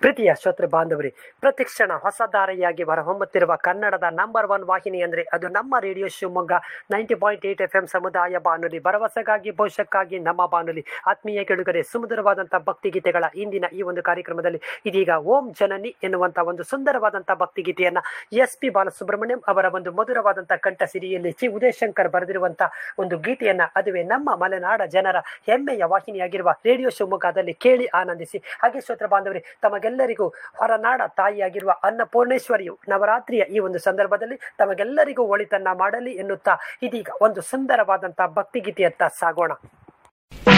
ಪ್ರೀತಿಯ ಶ್ರೋತೃ ಬಾಂಧವರಿ ಪ್ರತಿಕ್ಷಣ ಹೊಸ ಧಾರೆಯಾಗಿ ಹೊರಹೊಮ್ಮುತ್ತಿರುವ ಕನ್ನಡದ ನಂಬರ್ ಒನ್ ವಾಹಿನಿ ಅಂದರೆ ಅದು ನಮ್ಮ radio Shivamogga ninety point eight F M ಸಮುದಾಯ ಬಾನುಲಿ ಭರವಸೆಗಾಗಿ ಭವಿಷ್ಯಕ್ಕಾಗಿ ನಮ್ಮ ಬಾನುಲಿ ಆತ್ಮೀಯ ಕೆಳುಗರೆ ಸುಮಧುರವಾದಂಥ ಭಕ್ತಿಗೀತೆಗಳ ಇಂದಿನ ಈ ಒಂದು ಕಾರ್ಯಕ್ರಮದಲ್ಲಿ ಇದೀಗ ಓಂ ಜನನಿ ಎನ್ನುವಂಥ ಒಂದು ಸುಂದರವಾದಂಥ ಭಕ್ತಿಗೀತೆಯನ್ನು ಎಸ್ ಪಿ ಬಾಲಸುಬ್ರಹ್ಮಣ್ಯಂ ಅವರ ಒಂದು ಮಧುರವಾದಂಥ ಕಂಠ ಸಿರಿಯಲ್ಲಿ ಚಿ ಉದಯಶಂಕರ್ ಬರೆದಿರುವಂಥ ಒಂದು ಗೀತೆಯನ್ನ ಅದುವೇ ನಮ್ಮ ಮಲೆನಾಡ ಜನರ ಹೆಮ್ಮೆಯ ವಾಹಿನಿಯಾಗಿರುವ ರೇಡಿಯೋ ಶಿವಮೊಗ್ಗದಲ್ಲಿ ಕೇಳಿ ಆನಂದಿಸಿ ಹಾಗೆ ಶ್ರೋತ್ರ ಬಾಂಧವರೇ ತಮಗೆಲ್ಲರಿಗೂ ಹೊರನಾಡ ತಾಯಿಯಾಗಿರುವ ಅನ್ನಪೂರ್ಣೇಶ್ವರಿಯು ನವರಾತ್ರಿಯ ಈ ಒಂದು ಸಂದರ್ಭದಲ್ಲಿ ತಮಗೆಲ್ಲರಿಗೂ ಒಳಿತನ್ನ ಮಾಡಲಿ ಎನ್ನುತ್ತಾ ಇದೀಗ ಒಂದು ಸುಂದರವಾದಂತಹ ಭಕ್ತಿಗೀತೆಯತ್ತ ಸಾಗೋಣ